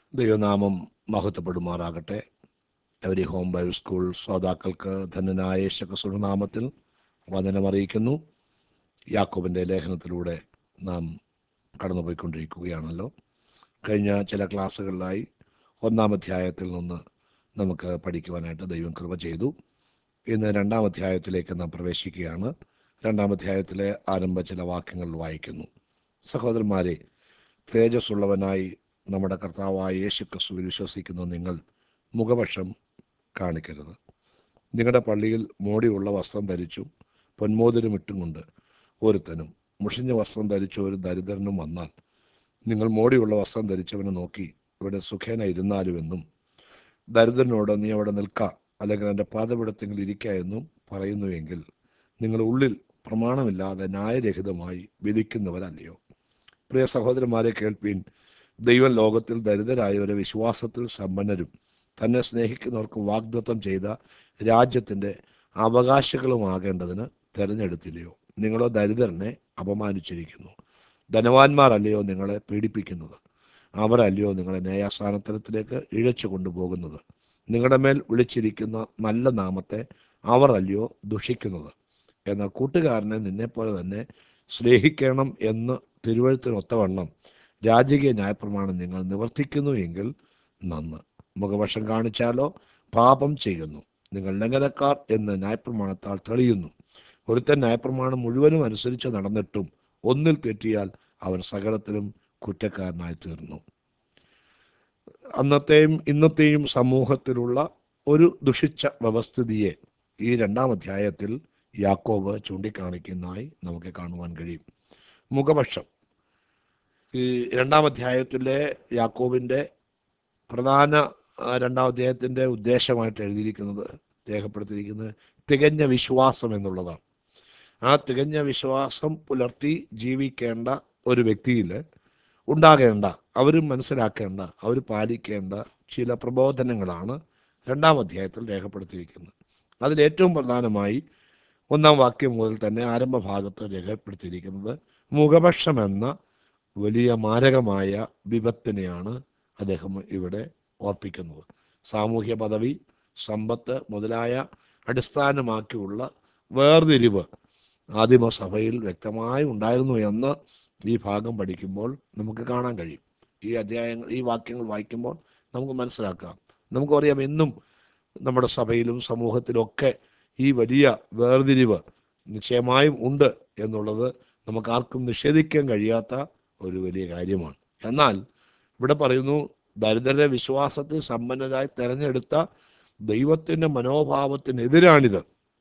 ദൈവനാമം മഹത്വപ്പെടുമാറാകട്ടെ every home Bible school ശ്രോതാക്കൾക്ക് ധന്യനായ യേശുക്രിസ്തുവിന്റെ നാമത്തിൽ വചനമറിയിക്കുന്നു യാക്കോബിൻ്റെ ലേഖനത്തിലൂടെ നാം കടന്നുപോയിക്കൊണ്ടിരിക്കുകയാണല്ലോ കഴിഞ്ഞ ചില ക്ലാസ്സുകളിലായി ഒന്നാം അധ്യായത്തിൽ നിന്ന് നമുക്ക് പഠിക്കുവാനായിട്ട് ദൈവം കൃപ ചെയ്തു ഇന്ന് രണ്ടാം അധ്യായത്തിലേക്ക് നാം പ്രവേശിക്കുകയാണ് രണ്ടാം അധ്യായത്തിലെ ആരംഭ ചില വാക്യങ്ങൾ വായിക്കുന്നു സഹോദരന്മാരെ തേജസ്സുള്ളവനായി നമ്മുടെ കർത്താവായ യേശു ക്രിസ്തുവിൽ വിശ്വസിക്കുന്ന നിങ്ങൾ മുഖപക്ഷം കാണിക്കരുത് നിങ്ങളുടെ പള്ളിയിൽ മോടിയുള്ള വസ്ത്രം ധരിച്ചു പൊന്മോതിരം ഇട്ടും കൊണ്ട് ഒരുത്തനും മുഷിഞ്ഞ വസ്ത്രം ധരിച്ച ഒരു ദരിദ്രനും വന്നാൽ നിങ്ങൾ മോടിയുള്ള വസ്ത്രം ധരിച്ചവനെ നോക്കി ഇവിടെ സുഖേന ഇരുന്നാലുമെന്നും ദരിദ്രനോട് നീ അവിടെ നിൽക്ക അല്ലെങ്കിൽ എൻ്റെ പാതപിടത്തെങ്കിൽ ഇരിക്ക എന്നും പറയുന്നുവെങ്കിൽ നിങ്ങൾ ഉള്ളിൽ പ്രമാണമില്ലാതെ ന്യായരഹിതമായി വിധിക്കുന്നവരല്ലയോ പ്രിയ സഹോദരന്മാരെ കേൾപ്പീൻ ദൈവം ലോകത്തിൽ ദരിദ്രരായവരെ വിശ്വാസത്തിൽ സമ്പന്നരും തന്നെ സ്നേഹിക്കുന്നവർക്ക് വാഗ്ദത്തം ചെയ്ത രാജ്യത്തിൻ്റെ അവകാശികളുമാകേണ്ടതിന് തെരഞ്ഞെടുത്തില്ലയോ നിങ്ങളോ ദരിദ്രനെ അപമാനിച്ചിരിക്കുന്നു ധനവാന്മാരല്ലയോ നിങ്ങളെ പീഡിപ്പിക്കുന്നത് അവരല്ലയോ നിങ്ങളെ ന്യായസ്ഥാനത്തിലേക്ക് ഇഴച്ചു കൊണ്ടുപോകുന്നത് നിങ്ങളുടെ മേൽ വിളിച്ചിരിക്കുന്ന നല്ല നാമത്തെ അവർ അല്ലയോ ദുഷിക്കുന്നത് എന്നാൽ കൂട്ടുകാരനെ നിന്നെപ്പോലെ തന്നെ സ്നേഹിക്കണം എന്ന് തിരുവഴുത്തിനൊത്തവണ്ണം രാജകീയ ന്യായപ്രമാണം നിങ്ങൾ നിവർത്തിക്കുന്നു എങ്കിൽ നന്ന് മുഖവശം കാണിച്ചാലോ പാപം ചെയ്യുന്നു നിങ്ങൾ ലംഘനക്കാർ എന്ന് ന്യായപ്രമാണത്താൽ തെളിയുന്നു ഒരുത്തൻ ന്യായപ്രമാണം മുഴുവനും അനുസരിച്ച് നടന്നിട്ടും ഒന്നിൽ തെറ്റിയാൽ അവൻ സകലത്തിലും കുറ്റക്കാരനായി തീർന്നു അന്നത്തെയും ഇന്നത്തെയും സമൂഹത്തിലുള്ള ഒരു ദുഷിച്ച വ്യവസ്ഥിതിയെ ഈ രണ്ടാം അധ്യായത്തിൽ യാക്കോബ് ചൂണ്ടിക്കാണിക്കുന്നതായി നമുക്ക് കാണുവാൻ കഴിയും മുഖപക്ഷം ഈ രണ്ടാം അധ്യായത്തിലെ യാക്കോബിൻ്റെ പ്രധാന ആ, രണ്ടാം അധ്യായത്തിൻ്റെ ഉദ്ദേശമായിട്ട് എഴുതിയിരിക്കുന്നത് രേഖപ്പെടുത്തിയിരിക്കുന്നത് തികഞ്ഞ വിശ്വാസം എന്നുള്ളതാണ് ആ തികഞ്ഞ വിശ്വാസം പുലർത്തി ജീവിക്കേണ്ട ഒരു വ്യക്തിയിൽ ഉണ്ടാകേണ്ട അവർ മനസ്സിലാക്കേണ്ട അവർ പാലിക്കേണ്ട ചില പ്രബോധനങ്ങളാണ് രണ്ടാം അധ്യായത്തിൽ രേഖപ്പെടുത്തിയിരിക്കുന്നത് അതിൽ ഏറ്റവും പ്രധാനമായി ഒന്നാം വാക്യം മുതൽ തന്നെ ആരംഭ ഭാഗത്ത് രേഖപ്പെടുത്തിയിരിക്കുന്നത് മുഖപക്ഷം എന്ന വലിയ മാരകമായ വിപത്തിനെയാണ് അദ്ദേഹം ഇവിടെ ഓർപ്പിക്കുന്നത് സാമൂഹ്യ പദവി സമ്പത്ത് മുതലായ അടിസ്ഥാനമാക്കിയുള്ള വേർതിരിവ് ആദിമസഭയിൽ വ്യക്തമായി ഉണ്ടായിരുന്നു എന്ന് ഈ ഭാഗം പഠിക്കുമ്പോൾ നമുക്ക് കാണാൻ കഴിയും ഈ അധ്യായങ്ങൾ ഈ വാക്യങ്ങൾ വായിക്കുമ്പോൾ നമുക്ക് മനസ്സിലാക്കാം നമുക്കറിയാം എന്നും നമ്മുടെ സഭയിലും സമൂഹത്തിലൊക്കെ ഈ വലിയ വേർതിരിവ് നിശ്ചയമായും ഉണ്ട് എന്നുള്ളത് നമുക്ക് ആർക്കും നിഷേധിക്കാൻ കഴിയാത്ത ഒരു വലിയ കാര്യമാണ് എന്നാൽ ഇവിടെ പറയുന്നു ദരിദ്രരെ വിശ്വാസത്തിൽ സമ്പന്നരായി തെരഞ്ഞെടുത്ത ദൈവത്തിൻ്റെ മനോഭാവത്തിനെതിരാണിത്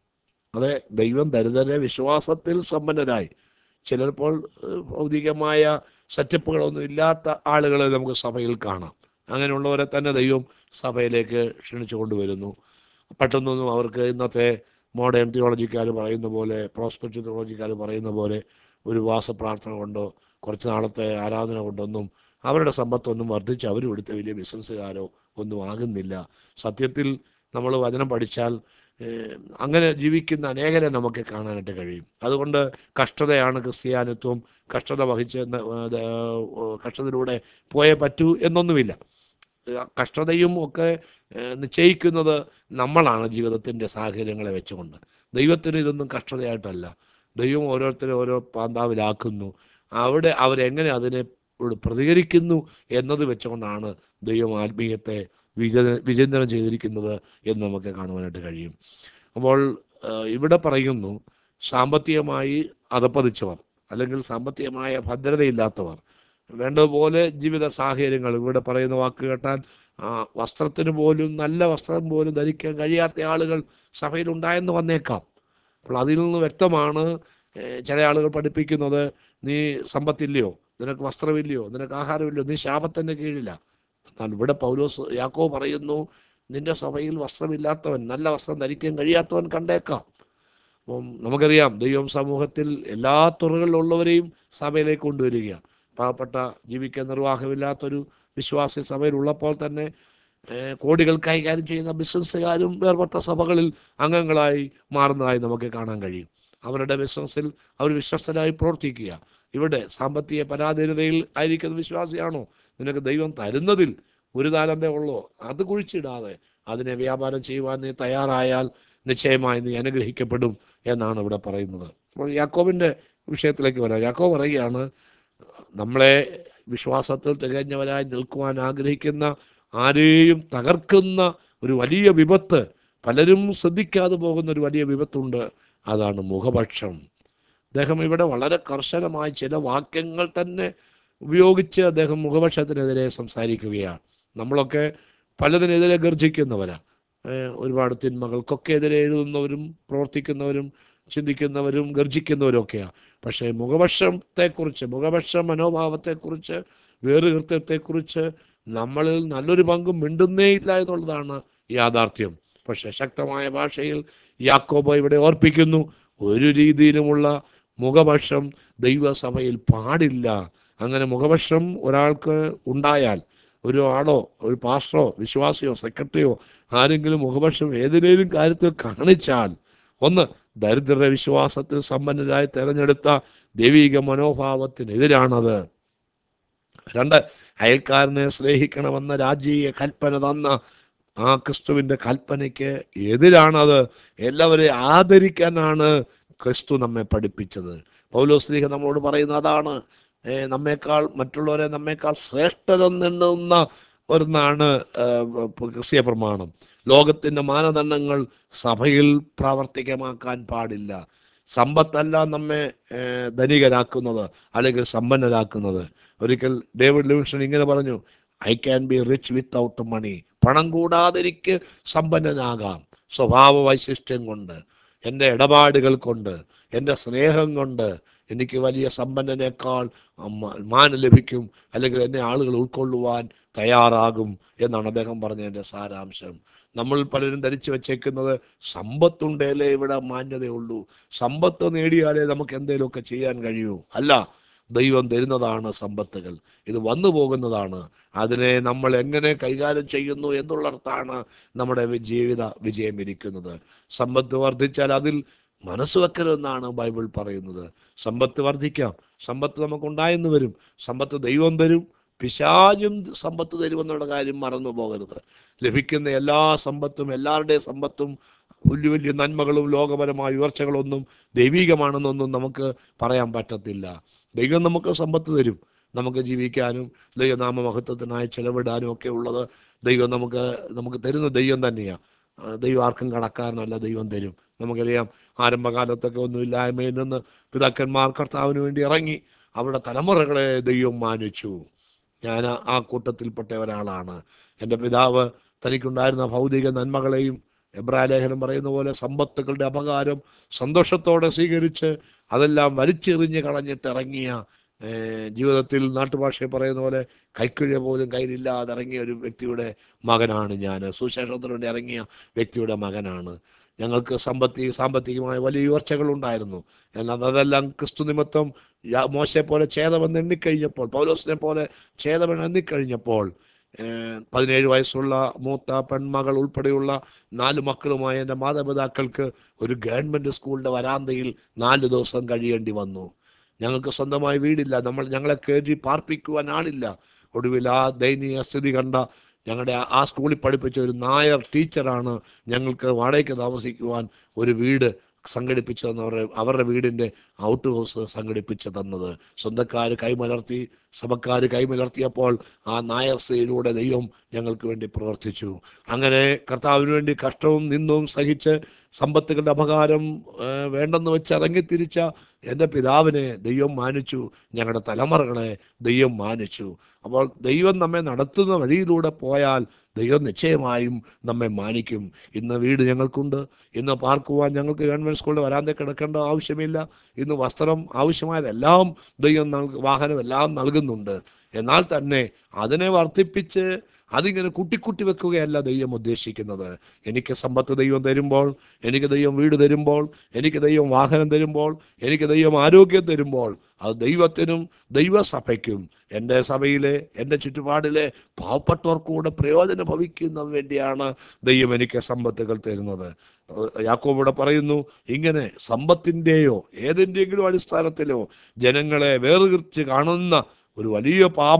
അതെ ദൈവം ദരിദ്രരെ വിശ്വാസത്തിൽ സമ്പന്നരായി ചിലപ്പോൾ ഏഹ്, ഭൗതികമായ സെറ്റപ്പുകളൊന്നും ഇല്ലാത്ത ആളുകളെ നമുക്ക് സഭയിൽ കാണാം അങ്ങനെയുള്ളവരെ തന്നെ ദൈവം സഭയിലേക്ക് ക്ഷണിച്ചു കൊണ്ടുവരുന്നു പെട്ടെന്നൊന്നും അവർക്ക് ഇന്നത്തെ മോഡേൺ തിയോളജിക്കാർ പറയുന്ന പോലെ പ്രോസ്പെക്റ്റ് തിയോളജിക്കാർ പറയുന്ന പോലെ ഒരു വാസ പ്രാർത്ഥന കൊണ്ടോ കുറച്ച് നാളത്തെ ആരാധന കൊണ്ടൊന്നും അവരുടെ സമ്പത്തൊന്നും വർദ്ധിച്ച് അവരും എടുത്ത വലിയ ബിസിനസ്സുകാരോ ഒന്നും ആകുന്നില്ല സത്യത്തിൽ നമ്മൾ വചനം പഠിച്ചാൽ ഏഹ്, അങ്ങനെ ജീവിക്കുന്ന അനേകരെ നമുക്ക് കാണാനായിട്ട് കഴിയും അതുകൊണ്ട് കഷ്ടതയാണ് ക്രിസ്ത്യാനിത്വം കഷ്ടത വഹിച്ച് ന- ഏഹ്, ഏഹ്, കഷ്ടതയിലൂടെ പോയേ പറ്റൂ എന്നൊന്നുമില്ല ഏഹ്, കഷ്ടതയും ഒക്കെ ഏഹ്, നിശ്ചയിക്കുന്നത് നമ്മളാണ് ജീവിതത്തിൻ്റെ സാഹചര്യങ്ങളെ വെച്ചുകൊണ്ട് ദൈവത്തിന് ഇതൊന്നും കഷ്ടതയായിട്ടല്ല ദൈവം ഓരോരുത്തരെ ഓരോ പാന്താവിലാക്കുന്നു അവിടെ അവരെങ്ങനെ അതിനെ പ്രതികരിക്കുന്നു എന്നത് വെച്ചുകൊണ്ടാണ് ദൈവം ആത്മീയത്തെ വിജ വിചിന്തനം ചെയ്തിരിക്കുന്നത് എന്ന് നമുക്ക് കാണുവാനായിട്ട് കഴിയും അപ്പോൾ ആ, ഇവിടെ പറയുന്നു സാമ്പത്തികമായി അധപ്പതിച്ചവർ അല്ലെങ്കിൽ സാമ്പത്തികമായ ഭദ്രതയില്ലാത്തവർ വേണ്ടതുപോലെ ജീവിത സാഹചര്യങ്ങൾ ഇവിടെ പറയുന്ന വാക്ക് കേട്ടാൽ ആ, വസ്ത്രത്തിന് പോലും നല്ല വസ്ത്രം പോലും ധരിക്കാൻ കഴിയാത്ത ആളുകൾ സഭയിൽ ഉണ്ടായെന്ന് വന്നേക്കാം അപ്പോൾ അതിൽ നിന്ന് വ്യക്തമാണ് ഏഹ്, ചില ആളുകൾ പഠിപ്പിക്കുന്നത് നീ സമ്പത്തില്ലയോ നിനക്ക് വസ്ത്രമില്ലയോ നിനക്ക് ആഹാരമില്ലയോ നീ ശാപത്തിൻ്റെ കീഴില്ല എന്നാൽ ഇവിടെ പൗലോസ് യാക്കോ പറയുന്നു നിന്റെ സഭയിൽ വസ്ത്രമില്ലാത്തവൻ നല്ല വസ്ത്രം ധരിക്കാൻ കഴിയാത്തവൻ കണ്ടേക്കാം അപ്പം നമുക്കറിയാം ദൈവം സമൂഹത്തിൽ എല്ലാ തുറകളിലുള്ളവരെയും സഭയിലേക്ക് കൊണ്ടുവരികയാണ് പാവപ്പെട്ട ജീവിക്കാൻ നിർവാഹമില്ലാത്തൊരു വിശ്വാസി സഭയിൽ ഉള്ളപ്പോൾ തന്നെ ഏഹ്, കോടികൾ കൈകാര്യം ചെയ്യുന്ന ബിസിനസ്സുകാരും വേർപെട്ട സഭകളിൽ അംഗങ്ങളായി മാറുന്നതായി നമുക്ക് കാണാൻ കഴിയും അവരുടെ ബിസിനസ്സിൽ അവർ വിശ്വസ്തരായി പ്രവർത്തിക്കുക ഇവിടെ സാമ്പത്തിക പരാധീനതയിൽ ആയിരിക്കുന്ന വിശ്വാസിയാണോ നിനക്ക് ദൈവം തരുന്നതിൽ ഒരു താലന്തേ ഉള്ളൂ അത് കുഴിച്ചിടാതെ അതിനെ വ്യാപാരം ചെയ്യുവാൻ നീ തയ്യാറായാൽ നിശ്ചയമായി നീ അനുഗ്രഹിക്കപ്പെടും എന്നാണ് ഇവിടെ പറയുന്നത് അപ്പോൾ യാക്കോബിൻ്റെ വിഷയത്തിലേക്ക് വരാം യാക്കോബ് പറയുകയാണ് നമ്മളെ വിശ്വാസത്തിൽ തികഞ്ഞവരായി നിൽക്കുവാൻ ആഗ്രഹിക്കുന്ന ആരെയും തകർക്കുന്ന ഒരു വലിയ വിപത്ത് പലരും ശ്രദ്ധിക്കാതെ പോകുന്ന ഒരു വലിയ വിപത്തുണ്ട് അതാണ് മുഖപക്ഷം അദ്ദേഹം ഇവിടെ വളരെ കർശനമായ ചില വാക്യങ്ങൾ തന്നെ ഉപയോഗിച്ച് അദ്ദേഹം മുഖപക്ഷത്തിനെതിരെ സംസാരിക്കുകയാണ് നമ്മളൊക്കെ പലതിനെതിരെ ഗർജിക്കുന്നവരാ ഏഹ് ഒരുപാട് തിന്മകൾക്കൊക്കെ എതിരെ എഴുതുന്നവരും പ്രവർത്തിക്കുന്നവരും ചിന്തിക്കുന്നവരും ഗർജിക്കുന്നവരും ഒക്കെയാണ് പക്ഷേ മുഖപക്ഷത്തെക്കുറിച്ച് മുഖപക്ഷ മനോഭാവത്തെക്കുറിച്ച് വേറുകൃത്യത്തെക്കുറിച്ച് നമ്മളിൽ നല്ലൊരു പങ്കും മിണ്ടുന്നേ ഇല്ല എന്നുള്ളതാണ് യാഥാർത്ഥ്യം പക്ഷെ ശക്തമായ ഭാഷയിൽ യാക്കോബ ഇവിടെ ഓർപ്പിക്കുന്നു ഒരു രീതിയിലുമുള്ള മുഖപക്ഷം ദൈവസഭയിൽ പാടില്ല അങ്ങനെ മുഖപക്ഷം ഒരാൾക്ക് ഉണ്ടായാൽ ഒരു ആളോ ഒരു പാസ്റ്ററോ വിശ്വാസിയോ സെക്രട്ടറിയോ ആരെങ്കിലും മുഖപക്ഷം ഏതിനേലും കാര്യത്തിൽ കാണിച്ചാൽ ഒന്ന് ദരിദ്ര വിശ്വാസത്തിൽ സമ്പന്നരായി തെരഞ്ഞെടുത്ത ദൈവിക മനോഭാവത്തിനെതിരാണത് രണ്ട് അയൽക്കാരനെ സ്നേഹിക്കണമെന്ന രാജ്യീയ കൽപ്പന തന്ന ആ ക്രിസ്തുവിന്റെ കൽപ്പനയ്ക്ക് എതിരാണത് എല്ലാവരെയും ആദരിക്കാനാണ് ക്രിസ്തു നമ്മെ പഠിപ്പിച്ചത് പൗലോസ്ലീഹ നമ്മളോട് പറയുന്ന അതാണ് ഏ, നമ്മേക്കാൾ മറ്റുള്ളവരെ നമ്മേക്കാൾ ശ്രേഷ്ഠരെന്നെണ്ണുന്ന ഒന്നാണ് ക്രിസ്തീയ പ്രമാണം ലോകത്തിന്റെ മാനദണ്ഡങ്ങൾ സഭയിൽ പ്രാവർത്തികമാക്കാൻ പാടില്ല സമ്പത്തല്ല നമ്മെ ഏ, ധനികരാക്കുന്നത് അല്ലെങ്കിൽ സമ്പന്നരാക്കുന്നത് ഒരിക്കൽ ഡേവിഡ് ലിവിഷൻ ഇങ്ങനെ പറഞ്ഞു I can be rich without money പണം കൂടാതെ എനിക്ക് സമ്പന്നനാകാം സ്വഭാവ വൈശിഷ്ട്യം കൊണ്ട് എൻ്റെ ഇടപാടുകൾ കൊണ്ട് എൻ്റെ സ്നേഹം കൊണ്ട് എനിക്ക് വലിയ സമ്പന്നനേക്കാൾ അമ്മ- മാനം ലഭിക്കും അല്ലെങ്കിൽ എന്നെ ആളുകൾ ഉൾക്കൊള്ളുവാൻ തയ്യാറാകും എന്നാണ് അദ്ദേഹം പറഞ്ഞതിൻ്റെ സാരാംശം നമ്മൾ പലരും ധരിച്ചു വെച്ചേക്കുന്നത് സമ്പത്തുണ്ടേലേ ഇവിടെ മാന്യതയുള്ളൂ സമ്പത്ത് നേടിയാലേ നമുക്ക് എന്തെങ്കിലുമൊക്കെ ചെയ്യാൻ കഴിയൂ അല്ല ദൈവം തരുന്നതാണ് സമ്പത്തുകൾ ഇത് വന്നു പോകുന്നതാണ് അതിനെ നമ്മൾ എങ്ങനെ കൈകാര്യം ചെയ്യുന്നു എന്നുള്ളിടത്താണ് നമ്മുടെ വി- ജീവിത വിജയം ഇരിക്കുന്നത് സമ്പത്ത് വർദ്ധിച്ചാൽ അതിൽ മനസ്സ് വെക്കരുതെന്നാണ് ബൈബിൾ പറയുന്നത് സമ്പത്ത് വർദ്ധിക്കാം സമ്പത്ത് നമുക്കുണ്ടായെന്ന് വരും സമ്പത്ത് ദൈവം തരും പിശാചും സമ്പത്ത് തരുമെന്നുള്ള കാര്യം മറന്നു പോകരുത് ലഭിക്കുന്ന എല്ലാ സമ്പത്തും എല്ലാവരുടെയും സമ്പത്തും വലിയ വലിയ നന്മകളും ലോകപരമായ ഉയർച്ചകളൊന്നും ദൈവികമാണെന്നൊന്നും നമുക്ക് പറയാൻ പറ്റത്തില്ല ദൈവം നമുക്ക് സമ്പത്ത് തരും നമുക്ക് ജീവിക്കാനും ദൈവനാമ മഹത്വത്തിനായി ചെലവിടാനും ഒക്കെ ഉള്ളത് ദൈവം നമുക്ക് നമുക്ക് തരുന്ന ദൈവം തന്നെയാണ് ദൈവം ആർക്കും കടക്കാരനല്ല ദൈവം തരും നമുക്കറിയാം ആരംഭകാലത്തൊക്കെ ഒന്നുമില്ലായ്മയിൽ നിന്ന് പിതാക്കന്മാർ കർത്താവിന് വേണ്ടി ഇറങ്ങി അവരുടെ തലമുറകളെ ദൈവം മാനിച്ചു ഞാൻ ആ- ആ കൂട്ടത്തിൽപ്പെട്ട ഒരാളാണ് എൻ്റെ പിതാവ് തനിക്കുണ്ടായിരുന്ന ഭൗതിക നന്മകളെയും എബ്രാലേഖനം പറയുന്ന പോലെ സമ്പത്തുകളുടെ അപകാരം സന്തോഷത്തോടെ സ്വീകരിച്ച് അതെല്ലാം വലിച്ചെറിഞ്ഞ് കളഞ്ഞിട്ട് ഇറങ്ങിയ ഏഹ്, ജീവിതത്തിൽ നാട്ടുഭാഷയിൽ പറയുന്ന പോലെ കൈക്കുഴ പോലും കയ്യിലില്ലാതെ ഇറങ്ങിയ ഒരു വ്യക്തിയുടെ മകനാണ് ഞാൻ സുശേഷത്തിന് വേണ്ടി ഇറങ്ങിയ വ്യക്തിയുടെ മകനാണ് ഞങ്ങൾക്ക് സമ്പത്തി സാമ്പത്തികമായ വലിയ ഉയർച്ചകൾ ഉണ്ടായിരുന്നു എന്നാൽ അതെല്ലാം ക്രിസ്തു നിമിത്തം യാ- മോശയെ പോലെ ഛേദമെന്ന് എണ്ണിക്കഴിഞ്ഞപ്പോൾ പൗലോസിനെ പോലെ ഛേദമെന്ന് എണ്ണിക്കഴിഞ്ഞപ്പോൾ ഏഹ്, പതിനേഴ് വയസ്സുള്ള മൂത്ത പെൺമകൾ ഉൾപ്പെടെയുള്ള നാല് മക്കളുമായ എൻ്റെ മാതാപിതാക്കൾക്ക് ഒരു ഗവൺമെൻറ് സ്കൂളിൻ്റെ വരാന്തയിൽ നാല് ദിവസം കഴിയേണ്ടി വന്നു ഞങ്ങൾക്ക് സ്വന്തമായി വീടില്ല നമ്മൾ ഞങ്ങളെ കയറ്റി പാർപ്പിക്കുവാൻ ആളില്ല ഒടുവിൽ ആ ദയനീയ സ്ഥിതി കണ്ട ഞങ്ങളുടെ ആ- ആ സ്കൂളിൽ പഠിപ്പിച്ച ഒരു നായർ ടീച്ചറാണ് ഞങ്ങൾക്ക് വാടകയ്ക്ക് താമസിക്കുവാൻ ഒരു വീട് സംഘടിപ്പിച്ചു തന്ന അവരുടെ അവരുടെ വീടിൻ്റെ ഔട്ട് ഹൗസ് സംഘടിപ്പിച്ചു തന്നത് സ്വന്തക്കാർ കൈമലർത്തി സഭക്കാർ കൈമലർത്തിയപ്പോൾ ആ നായർ സ്ത്രീയിലൂടെ ദൈവം ഞങ്ങൾക്ക് വേണ്ടി പ്രവർത്തിച്ചു അങ്ങനെ കർത്താവിന് വേണ്ടി കഷ്ടവും നിന്നും സഹിച്ച് സമ്പത്തുകളുടെ അപകാരം ആ, വേണ്ടെന്ന് വെച്ച് ഇറങ്ങിത്തിരിച്ച എൻ്റെ പിതാവിനെ ദൈവം മാനിച്ചു ഞങ്ങളുടെ തലമുറകളെ ദൈവം മാനിച്ചു അപ്പോൾ ദൈവം നമ്മെ നടത്തുന്ന വഴിയിലൂടെ പോയാൽ ദൈവം നിശ്ചയമായും നമ്മെ മാനിക്കും ഇന്ന് വീട് ഞങ്ങൾക്കുണ്ട് ഇന്ന് പാർക്കുവാൻ ഞങ്ങൾക്ക് ഗവൺമെൻറ് സ്കൂളിൽ വരാതെ കിടക്കേണ്ട ആവശ്യമില്ല ഇന്ന് വസ്ത്രം ആവശ്യമായതെല്ലാം ദൈവം നൽക വാഹനം എല്ലാം നൽകുന്നുണ്ട് എന്നാൽ തന്നെ അതിനെ വർദ്ധിപ്പിച്ച് അതിങ്ങനെ കുട്ടിക്കുട്ടി വെക്കുകയല്ല ദൈവം ഉദ്ദേശിക്കുന്നത് എനിക്ക് സമ്പത്ത് ദൈവം തരുമ്പോൾ എനിക്ക് ദൈവം വീട് തരുമ്പോൾ എനിക്ക് ദൈവം വാഹനം തരുമ്പോൾ എനിക്ക് ദൈവം ആരോഗ്യം തരുമ്പോൾ അത് ദൈവത്തിനും ദൈവസഭയ്ക്കും എൻ്റെ സഭയിലെ എൻ്റെ ചുറ്റുപാടിലെ പാവപ്പെട്ടവർക്ക് കൂടെ പ്രയോജനം ഭവിക്കുന്നതിന് വേണ്ടിയാണ് ദൈവം എനിക്ക് സമ്പത്തുകൾ തരുന്നത് യാക്കോബ് ഇവിടെ പറയുന്നു ഇങ്ങനെ സമ്പത്തിൻ്റെയോ ഏതിൻ്റെങ്കിലും അടിസ്ഥാനത്തിലോ ജനങ്ങളെ വേർതിരിച്ച് കാണുന്ന ഒരു വലിയ പാപം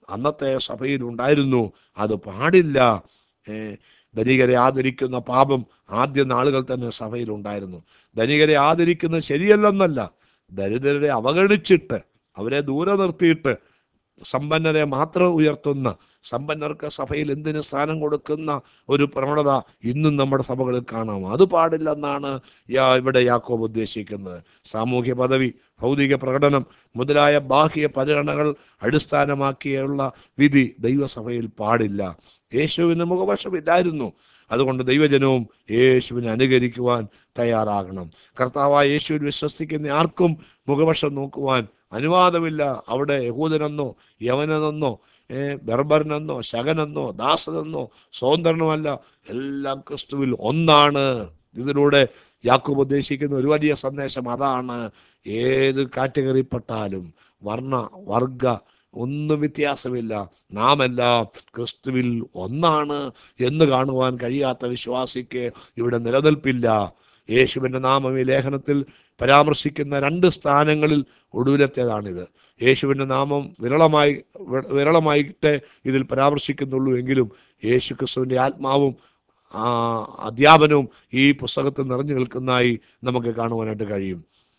അന്നത്തെ സഭയിൽ ഉണ്ടായിരുന്നു അത് പാടില്ല ഏ, ധനികരെ ആദരിക്കുന്ന പാപം ആദ്യ നാളുകൾ തന്നെ സഭയിൽ ഉണ്ടായിരുന്നു ധനികരെ ആദരിക്കുന്നത് ശരിയല്ലെന്നല്ല ദരിദ്രരെ അവഗണിച്ചിട്ട് അവരെ ദൂരെ നിർത്തിയിട്ട് സമ്പന്നരെ മാത്രം ഉയർത്തുന്ന സമ്പന്നർക്ക് സഭയിൽ എന്തിന് സ്ഥാനം കൊടുക്കുന്ന ഒരു പ്രവണത ഇന്നും നമ്മുടെ സഭകളിൽ കാണാം അത് പാടില്ലെന്നാണ് യാ- ഇവിടെ യാക്കോബ് ഉദ്ദേശിക്കുന്നത് സാമൂഹ്യ പദവി ഭൗതിക പ്രകടനം മുതലായ ബാഹ്യ പരിഗണനകൾ അടിസ്ഥാനമാക്കിയുള്ള വിധി ദൈവസഭയിൽ പാടില്ല യേശുവിന് മുഖപക്ഷമില്ലായിരുന്നു അതുകൊണ്ട് ദൈവജനവും യേശുവിനെ അനുകരിക്കുവാൻ തയ്യാറാകണം കർത്താവായ യേശുവിൽ വിശ്വസിക്കുന്ന ആർക്കും മുഖപക്ഷം നോക്കുവാൻ അനുവാദമില്ല അവിടെ യഹൂദനെന്നോ യവനെന്നോ ഏ, ബർബറിനെന്നോ ശകനെന്നോ ദാസനെന്നോ സ്വതന്ത്രനുമല്ല എല്ലാം ക്രിസ്തുവിൽ ഒന്നാണ് ഇതിലൂടെ യാക്കൂബ് ഉദ്ദേശിക്കുന്ന ഒരു വലിയ സന്ദേശം അതാണ് ഏത് കാറ്റഗറിപ്പെട്ടാലും വർണ്ണ വർഗ ഒന്നും വ്യത്യാസമില്ല നാം എല്ലാം ക്രിസ്തുവിൽ ഒന്നാണ് എന്ന് കാണുവാൻ കഴിയാത്ത വിശ്വാസിക്ക് ഇവിടെ നിലനിൽപ്പില്ല യേശുവിൻ്റെ നാമം ഈ ലേഖനത്തിൽ പരാമർശിക്കുന്ന രണ്ട് സ്ഥാനങ്ങളിൽ ഒടുവിലത്തേതാണിത് യേശുവിൻ്റെ നാമം വിരളമായി വി- വിരളമായിട്ടേ ഇതിൽ പരാമർശിക്കുന്നുള്ളൂ എങ്കിലും യേശു ക്രിസ്തുവിൻ്റെ ആത്മാവും ആ, അധ്യാപനവും ഈ പുസ്തകത്തിൽ നിറഞ്ഞു നിൽക്കുന്നതായി നമുക്ക് കാണുവാനായിട്ട് കഴിയും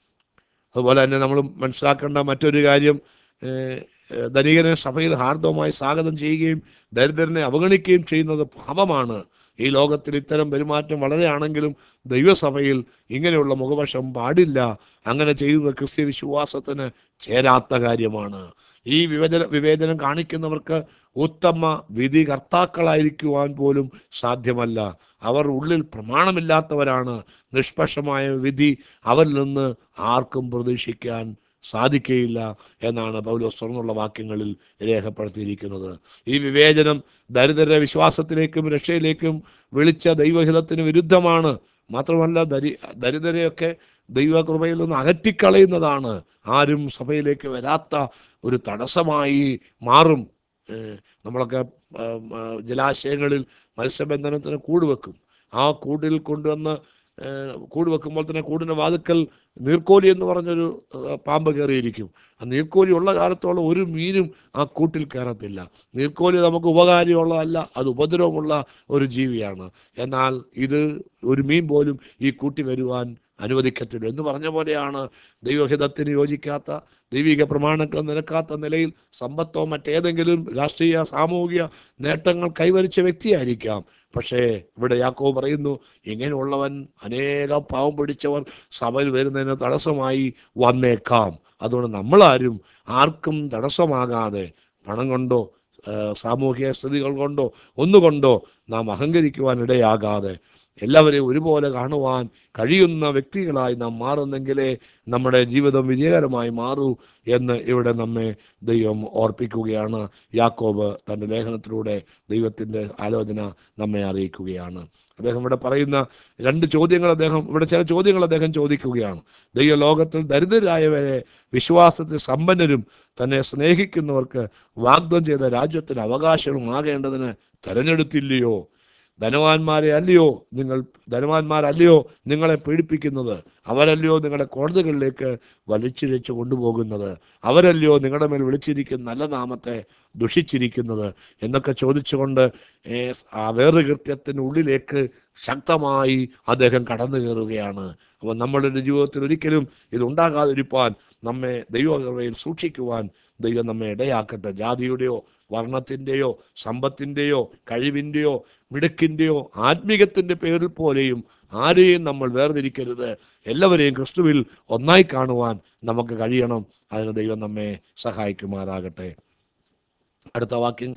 അതുപോലെ തന്നെ നമ്മൾ മനസ്സിലാക്കേണ്ട മറ്റൊരു കാര്യം ഏഹ്, ഏഹ്, ധനികനെ സഭയിൽ ഹാർദവമായി സ്വാഗതം ചെയ്യുകയും ദരിദ്രനെ അവഗണിക്കുകയും ചെയ്യുന്നത് പാപമാണ് ഈ ലോകത്തിൽ ഇത്തരം പെരുമാറ്റം വളരെയാണെങ്കിലും ദൈവസഭയിൽ ഇങ്ങനെയുള്ള മുഖവശം പാടില്ല അങ്ങനെ ചെയ്യുന്നത് ക്രിസ്ത്യ വിശ്വാസത്തിന് ചേരാത്ത കാര്യമാണ് ഈ വിവേചന വിവേചനം കാണിക്കുന്നവർക്ക് ഉത്തമ വിധി കർത്താക്കളായിരിക്കുവാൻ പോലും സാധ്യമല്ല അവർ ഉള്ളിൽ പ്രമാണമില്ലാത്തവരാണ് നിഷ്പക്ഷമായ വിധി അവരിൽ നിന്ന് ആർക്കും പ്രതീക്ഷിക്കാൻ സാധിക്കുകയില്ല എന്നാണ് പൗലോസ് തുറന്നുള്ള വാക്യങ്ങളിൽ രേഖപ്പെടുത്തിയിരിക്കുന്നത് ഈ വിവേചനം ദരിദ്ര വിശ്വാസത്തിലേക്കും രക്ഷയിലേക്കും വിളിച്ച ദൈവഹിതത്തിന് വിരുദ്ധമാണ് മാത്രമല്ല ദരി ദരിദ്രരെയൊക്കെ ദൈവകൃപയിൽ നിന്ന് അകറ്റിക്കളയുന്നതാണ് ആരും സഭയിലേക്ക് വരാത്ത ഒരു തടസ്സമായി മാറും ഏഹ് നമ്മളൊക്കെ ആം, ആ, ജലാശയങ്ങളിൽ മത്സ്യബന്ധനത്തിന് കൂട് വെക്കും ആ കൂടിൽ കൊണ്ടുവന്ന് ഏഹ്, കൂട് വെക്കുമ്പോൾ തന്നെ കൂടിൻ്റെ വാതുക്കൽ നീർക്കോലി എന്ന് പറഞ്ഞൊരു ആ, പാമ്പ് കയറിയിരിക്കും ആ നീർക്കോലി ഉള്ള കാലത്തോളം ഒരു മീനും ആ കൂട്ടിൽ കയറത്തില്ല നീർക്കോലി നമുക്ക് ഉപകാരമുള്ളതല്ല അത് ഉപദ്രവമുള്ള ഒരു ജീവിയാണ് എന്നാൽ ഇത് ഒരു മീൻ പോലും ഈ കൂട്ടി വരുവാൻ അനുവദിക്കത്തില്ല എന്ന് പറഞ്ഞ പോലെയാണ് ദൈവഹിതത്തിന് യോജിക്കാത്ത ദൈവിക പ്രമാണങ്ങൾ നിരക്കാത്ത നിലയിൽ സമ്പത്തോ മറ്റേതെങ്കിലും രാഷ്ട്രീയ സാമൂഹിക നേട്ടങ്ങൾ കൈവരിച്ച വ്യക്തിയായിരിക്കാം പക്ഷേ ഇവിടെ യാക്കോ പറയുന്നു ഇങ്ങനെയുള്ളവൻ അനേകം പാവം പിടിച്ചവർ സഭയിൽ വരുന്നതിന് തടസ്സമായി വന്നേക്കാം അതുകൊണ്ട് നമ്മളാരും ആർക്കും തടസ്സമാകാതെ പണം കൊണ്ടോ ആ, സാമൂഹിക സ്ഥിതികൾ കൊണ്ടോ ഒന്നുകൊണ്ടോ നാം അഹങ്കരിക്കുവാൻ ഇടയാകാതെ എല്ലാവരെയും ഒരുപോലെ കാണുവാൻ കഴിയുന്ന വ്യക്തികളായി നാം മാറുന്നെങ്കിലേ നമ്മുടെ ജീവിതം വിജയകരമായി മാറൂ എന്ന് ഇവിടെ നമ്മെ ദൈവം ഓർപ്പിക്കുകയാണ് യാക്കോബ് തൻ്റെ ലേഖനത്തിലൂടെ ദൈവത്തിൻ്റെ ആലോചന നമ്മെ അറിയിക്കുകയാണ് അദ്ദേഹം ഇവിടെ പറയുന്ന രണ്ട് ചോദ്യങ്ങൾ അദ്ദേഹം ഇവിടെ ചില ചോദ്യങ്ങൾ അദ്ദേഹം ചോദിക്കുകയാണ് ദൈവ ലോകത്തിൽ ദരിദ്രരായവരെ വിശ്വാസത്തിൽ സമ്പന്നരും തന്നെ സ്നേഹിക്കുന്നവർക്ക് വാഗ്ദം ചെയ്ത രാജ്യത്തിന് അവകാശമാകേണ്ടതിന് തെരഞ്ഞെടുത്തില്ലയോ ധനവാന്മാരെ അല്ലയോ നിങ്ങൾ ധനവാന്മാരല്ലയോ നിങ്ങളെ പീഡിപ്പിക്കുന്നത് അവരല്ലയോ നിങ്ങളെ കോടതികളിലേക്ക് വലിച്ചിഴച്ച് കൊണ്ടുപോകുന്നത് അവരല്ലയോ നിങ്ങളുടെ മേൽ വിളിച്ചിരിക്കുന്ന നല്ല നാമത്തെ ദുഷിച്ചിരിക്കുന്നത് എന്നൊക്കെ ചോദിച്ചുകൊണ്ട് ഏ, ആ വേറെ കൃത്യത്തിനുള്ളിലേക്ക് ശക്തമായി അദ്ദേഹം കടന്നു കയറുകയാണ് അപ്പോൾ നമ്മളുടെ ജീവിതത്തിൽ ഒരിക്കലും ഇതുണ്ടാകാതിരിപ്പാൻ നമ്മെ ദൈവകൃപയിൽ സൂക്ഷിക്കുവാൻ ദൈവം നമ്മെ ഇടയാക്കട്ടെ ജാതിയുടെയോ വർണ്ണത്തിൻ്റെയോ സമ്പത്തിൻ്റെയോ കഴിവിൻ്റെയോ മിടുക്കിൻ്റെയോ ആത്മീകത്തിൻ്റെ പേരിൽ പോലെയും ആരെയും നമ്മൾ വേർതിരിക്കരുത് എല്ലാവരെയും ക്രിസ്തുവിൽ ഒന്നായി കാണുവാൻ നമുക്ക് കഴിയണം അതിന് ദൈവം നമ്മെ സഹായിക്കുമാറാകട്ടെ അടുത്ത വാക്യം